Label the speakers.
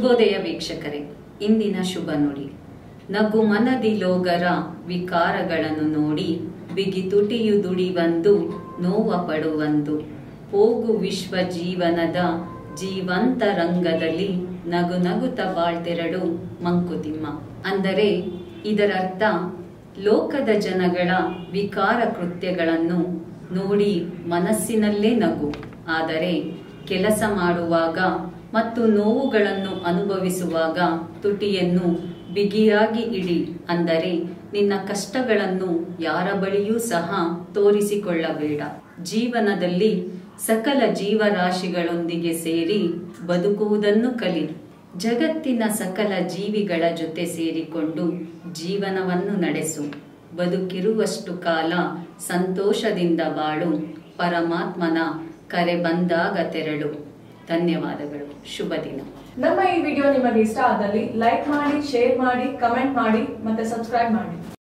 Speaker 1: ಶುಭೋದಯ ವೀಕ್ಷಕರೇ ಇಂದಿನ ಶುಭ ನುಡಿ ನಗು ಮನದಿ ಲೋಗರ ವಿಕಾರಗಳನ್ನು ನೋಡಿ ಬಿಗಿ ತುಟಿಯು ದುಡಿವಂದು ನೋವ ಪಡುವಂದು ಹೋಗು ವಿಶ್ವ ಜೀವನದ ಜೀವಂತ ರಂಗದಲ್ಲಿ ನಗು ನಗುತ್ತ ಬಾಳ್ತೆರಡು ಮಂಕುತಿಮ್ಮ ಅಂದರೆ ಇದರರ್ಥ ಲೋಕದ ಜನಗಳ ವಿಕಾರ ಕೃತ್ಯಗಳನ್ನು ನೋಡಿ ಮನಸ್ಸಿನಲ್ಲೇ ನಗು ಆದರೆ ಕೆಲಸ ಮಾಡುವಾಗ ಮತ್ತು ನೋವುಗಳನ್ನು ಅನುಭವಿಸುವಾಗ ತುಟಿಯನ್ನು ಬಿಗಿಯಾಗಿ ಇಡಿ ಅಂದರೆ ನಿನ್ನ ಕಷ್ಟಗಳನ್ನು ಯಾರ ಬಳಿಯೂ ಸಹ ತೋರಿಸಿಕೊಳ್ಳಬೇಡ ಜೀವನದಲ್ಲಿ ಸಕಲ ಜೀವರಾಶಿಗಳೊಂದಿಗೆ ಸೇರಿ ಬದುಕುವುದನ್ನು ಕಲಿ ಜಗತ್ತಿನ ಸಕಲ ಜೀವಿಗಳ ಜೊತೆ ಸೇರಿಕೊಂಡು ಜೀವನವನ್ನು ನಡೆಸು ಬದುಕಿರುವಷ್ಟು ಕಾಲ ಸಂತೋಷದಿಂದ ಬಾಳು ಪರಮಾತ್ಮನ ಕರೆ ಬಂದಾಗ ತೆರಳು ಧನ್ಯವಾದಗಳು ಶುಭ ದಿನ
Speaker 2: ನಮ್ಮ ಈ ವಿಡಿಯೋ ನಿಮಗೆ ಇಷ್ಟ ಆದಲ್ಲಿ ಲೈಕ್ ಮಾಡಿ ಶೇರ್ ಮಾಡಿ ಕಮೆಂಟ್ ಮಾಡಿ ಮತ್ತೆ ಸಬ್ಸ್ಕ್ರೈಬ್ ಮಾಡಿ